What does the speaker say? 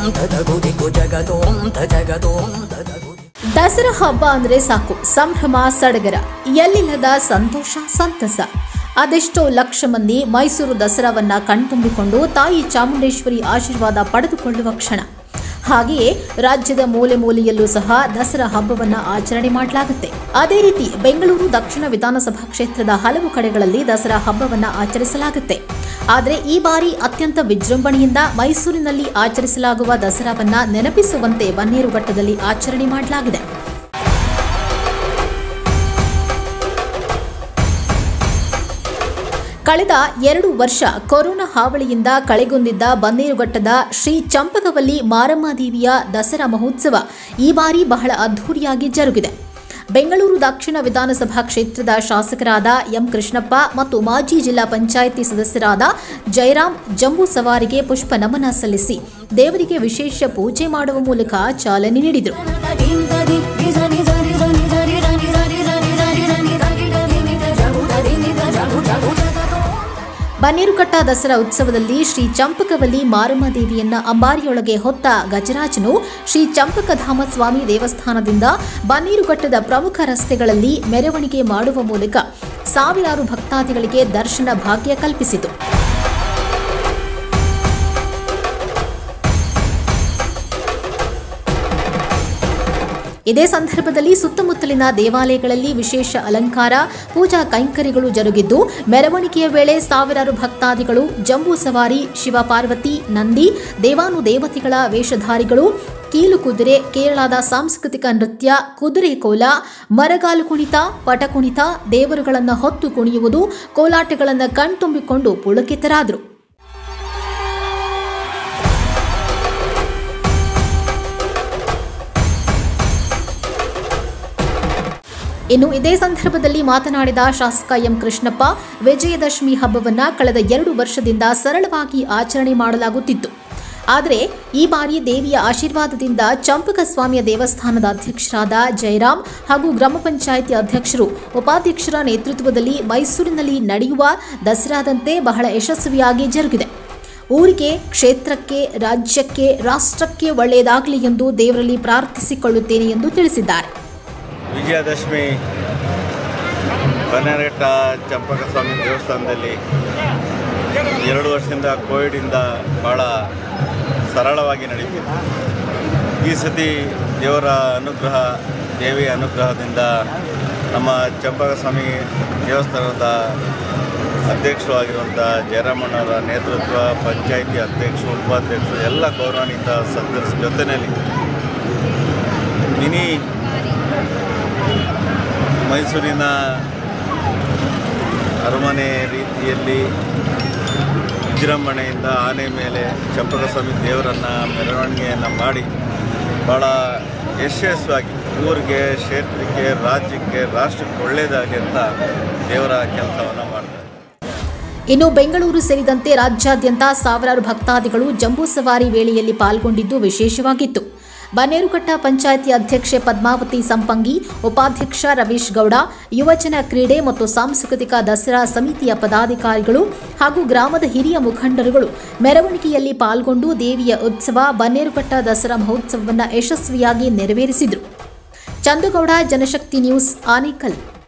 ತದಗುದಿಗು ಜಗತೋಂ ತಜಗತೋಂ ತದಗುದಿ ದಸರಾ ಹಬ್ಬ ಅಂದ್ರೆ ಸಾಕು ಸಂಭ್ರಮ ಸಡಗರ ಎಲ್ಲಿಲ್ಲದ ಸಂತೋಷ ಸಂತಸ ಅದೆಷ್ಟೋ ಲಕ್ಷ ಮಂದಿ ಮೈಸೂರು ದಸರಾವನ್ನ ಕಣ್ತುಂಬಿಕೊಂಡು ತಾಯಿ ಚಾಮುಂಡೇಶ್ವರಿ ಆಶೀರ್ವಾದ ಪಡೆದುಕೊಳ್ಳುವ ಕ್ಷಣ ಹಾಗೆಯೇ ರಾಜ್ಯದ ಮೂಲೆ ಮೂಲೆಯಲ್ಲೂ ಸಹ ದಸರಾ ಹಬ್ಬವನ್ನ ಆಚರಣೆ ಮಾಡಲಾಗುತ್ತೆ ಅದೇ ರೀತಿ ಬೆಂಗಳೂರು ದಕ್ಷಿಣ ವಿಧಾನಸಭಾ ಕ್ಷೇತ್ರದ ಹಲವು ಕಡೆಗಳಲ್ಲಿ ದಸರಾ ಹಬ್ಬವನ್ನ ಆಚರಿಸಲಾಗುತ್ತೆ ಆದರೆ ಈ ಬಾರಿ ಅತ್ಯಂತ ವಿಜೃಂಭಣೆಯಿಂದ ಮೈಸೂರಿನಲ್ಲಿ ಆಚರಿಸಲಾಗುವ ದಸರಾವನ್ನ ನೆನಪಿಸುವಂತೆ ಬನ್ನೇರುಘಟ್ಟದಲ್ಲಿ ಆಚರಣೆ ಮಾಡಲಾಗಿದೆ ಕಳೆದ ಎರಡು ವರ್ಷ ಕೊರೋನಾ ಹಾವಳಿಯಿಂದ ಕಳೆಗುಂದಿದ್ದ ಬನ್ನೇರುಘಟ್ಟದ ಶ್ರೀ ಚಂಪಕವಲ್ಲಿ ಮಾರಮ್ಮ ದೇವಿಯ ದಸರಾ ಮಹೋತ್ಸವ ಈ ಬಾರಿ ಬಹಳ ಅದ್ಧೂರಿಯಾಗಿ ಜರುಗಿದೆ ಬೆಂಗಳೂರು ದಕ್ಷಿಣ ವಿಧಾನಸಭಾ ಕ್ಷೇತ್ರದ ಶಾಸಕರಾದ ಎಂ ಕೃಷ್ಣಪ್ಪ ಮತ್ತು ಮಾಜಿ ಜಿಲ್ಲಾ ಪಂಚಾಯಿತಿ ಸದಸ್ಯರಾದ ಜಯರಾಮ್ ಜಂಬೂ ಸವಾರಿಗೆ ಪುಷ್ಪ ನಮನ ಸಲ್ಲಿಸಿ ದೇವರಿಗೆ ವಿಶೇಷ ಪೂಜೆ ಮಾಡುವ ಮೂಲಕ ಚಾಲನೆ ನೀಡಿದರು ಬನ್ನೇರುಘಟ್ಟ ದಸರಾ ಉತ್ಸವದಲ್ಲಿ ಶ್ರೀ ಚಂಪಕವಲ್ಲಿ ಮಾರಮ್ಮ ದೇವಿಯನ್ನ ಅಂಬಾರಿಯೊಳಗೆ ಹೊತ್ತ ಗಜರಾಜನು ಶ್ರೀ ಚಂಪಕಧಾಮ ಸ್ವಾಮಿ ದೇವಸ್ಥಾನದಿಂದ ಬನ್ನೇರುಘಟ್ಟದ ಪ್ರಮುಖ ರಸ್ತೆಗಳಲ್ಲಿ ಮೆರವಣಿಗೆ ಮಾಡುವ ಮೂಲಕ ಸಾವಿರಾರು ಭಕ್ತಾದಿಗಳಿಗೆ ದರ್ಶನ ಭಾಗ್ಯ ಕಲ್ಪಿಸಿತು ಇದೇ ಸಂದರ್ಭದಲ್ಲಿ ಸುತ್ತಮುತ್ತಲಿನ ದೇವಾಲಯಗಳಲ್ಲಿ ವಿಶೇಷ ಅಲಂಕಾರ ಪೂಜಾ ಕೈಂಕರ್ಯಗಳು ಜರುಗಿದ್ದು ಮೆರವಣಿಗೆಯ ವೇಳೆ ಸಾವಿರಾರು ಭಕ್ತಾದಿಗಳು ಜಂಬೂ ಸವಾರಿ ಶಿವಪಾರ್ವತಿ ನಂದಿ ದೇವಾನುದೇವತೆಗಳ ವೇಷಧಾರಿಗಳು ಕೀಲು ಕುದುರೆ ಕೇರಳದ ಸಾಂಸ್ಕೃತಿಕ ನೃತ್ಯ ಕುದುರೆ ಕೋಲ ಮರಗಾಲು ಕುಣಿತ ಪಟ ಕುಣಿತ ದೇವರುಗಳನ್ನು ಹೊತ್ತು ಕುಣಿಯುವುದು ಕೋಲಾಟಗಳನ್ನು ಕಣ್ತುಂಬಿಕೊಂಡು ಪುಳಕಿತರಾದರು ಇನ್ನು ಇದೇ ಸಂದರ್ಭದಲ್ಲಿ ಮಾತನಾಡಿದ ಶಾಸಕ ಎಂ ಕೃಷ್ಣಪ್ಪ ವಿಜಯದಶಮಿ ಹಬ್ಬವನ್ನ ಕಳೆದ ಎರಡು ವರ್ಷದಿಂದ ಸರಳವಾಗಿ ಆಚರಣೆ ಮಾಡಲಾಗುತ್ತಿತ್ತು ಆದರೆ ಈ ಬಾರಿ ದೇವಿಯ ಆಶೀರ್ವಾದದಿಂದ ಚಂಪಕ ಸ್ವಾಮಿಯ ದೇವಸ್ಥಾನದ ಅಧ್ಯಕ್ಷರಾದ ಜಯರಾಮ್ ಹಾಗೂ ಗ್ರಾಮ ಪಂಚಾಯಿತಿ ಅಧ್ಯಕ್ಷರು ಉಪಾಧ್ಯಕ್ಷರ ನೇತೃತ್ವದಲ್ಲಿ ಮೈಸೂರಿನಲ್ಲಿ ನಡೆಯುವ ದಸರಾದಂತೆ ಬಹಳ ಯಶಸ್ವಿಯಾಗಿ ಜರುಗಿದೆ ಊರಿಗೆ ಕ್ಷೇತ್ರಕ್ಕೆ ರಾಜ್ಯಕ್ಕೆ ರಾಷ್ಟ್ರಕ್ಕೆ ಒಳ್ಳೆಯದಾಗಲಿ ಎಂದು ದೇವರಲ್ಲಿ ಪ್ರಾರ್ಥಿಸಿಕೊಳ್ಳುತ್ತೇನೆ ಎಂದು ತಿಳಿಸಿದ್ದಾರೆ ವಿಜಯದಶಮಿ ಬನ್ನೇರಘಟ್ಟ ಚಂಪಕ ಸ್ವಾಮಿ ದೇವಸ್ಥಾನದಲ್ಲಿ ಎರಡು ವರ್ಷದಿಂದ ಕೋವಿಡಿಂದ ಭಾಳ ಸರಳವಾಗಿ ನಡೀತಿದೆ ಈ ಸತಿ ದೇವರ ಅನುಗ್ರಹ ದೇವಿಯ ಅನುಗ್ರಹದಿಂದ ನಮ್ಮ ಚಂಪಕ ಸ್ವಾಮಿ ದೇವಸ್ಥಾನದ ಅಧ್ಯಕ್ಷರು ಆಗಿರುವಂಥ ಜಯರಾಮಣ್ಣವರ ನೇತೃತ್ವ ಪಂಚಾಯಿತಿ ಅಧ್ಯಕ್ಷರು ಉಪಾಧ್ಯಕ್ಷರು ಎಲ್ಲ ಗೌರವಾನ್ವಿತ ಸದಸ್ಯ ಜೊತೆಯಲ್ಲಿ ಮಿನಿ ಮೈಸೂರಿನ ಅರಮನೆ ರೀತಿಯಲ್ಲಿ ವಿಜೃಂಭಣೆಯಿಂದ ಆನೆ ಮೇಲೆ ಚಂಪಕಸ್ವಾಮಿ ದೇವರನ್ನು ಮೆರವಣಿಗೆಯನ್ನು ಮಾಡಿ ಭಾಳ ಯಶಸ್ವಿಯಾಗಿ ಊರಿಗೆ ಕ್ಷೇತ್ರಕ್ಕೆ ರಾಜ್ಯಕ್ಕೆ ರಾಷ್ಟ್ರಕ್ಕೆ ಒಳ್ಳೆಯದಾಗಲಿ ಅಂತ ದೇವರ ಕೆಲಸವನ್ನು ಮಾಡ್ತಾರೆ ಇನ್ನು ಬೆಂಗಳೂರು ಸೇರಿದಂತೆ ರಾಜ್ಯಾದ್ಯಂತ ಸಾವಿರಾರು ಭಕ್ತಾದಿಗಳು ಜಂಬೂ ಸವಾರಿ ವೇಳೆಯಲ್ಲಿ ಪಾಲ್ಗೊಂಡಿದ್ದು ವಿಶೇಷವಾಗಿತ್ತು ಬನ್ನೇರುಘಟ್ಟ ಪಂಚಾಯಿತಿ ಅಧ್ಯಕ್ಷೆ ಪದ್ಮಾವತಿ ಸಂಪಂಗಿ ಉಪಾಧ್ಯಕ್ಷ ರವೀಶ್ ಗೌಡ ಯುವಜನ ಕ್ರೀಡೆ ಮತ್ತು ಸಾಂಸ್ಕೃತಿಕ ದಸರಾ ಸಮಿತಿಯ ಪದಾಧಿಕಾರಿಗಳು ಹಾಗೂ ಗ್ರಾಮದ ಹಿರಿಯ ಮುಖಂಡರುಗಳು ಮೆರವಣಿಗೆಯಲ್ಲಿ ಪಾಲ್ಗೊಂಡು ದೇವಿಯ ಉತ್ಸವ ಬನ್ನೇರುಘಟ್ಟ ದಸರಾ ಮಹೋತ್ಸವವನ್ನು ಯಶಸ್ವಿಯಾಗಿ ನೆರವೇರಿಸಿದರು ಚಂದುಗೌಡ ಜನಶಕ್ತಿ ನ್ಯೂಸ್ ಆನೇಕಲ್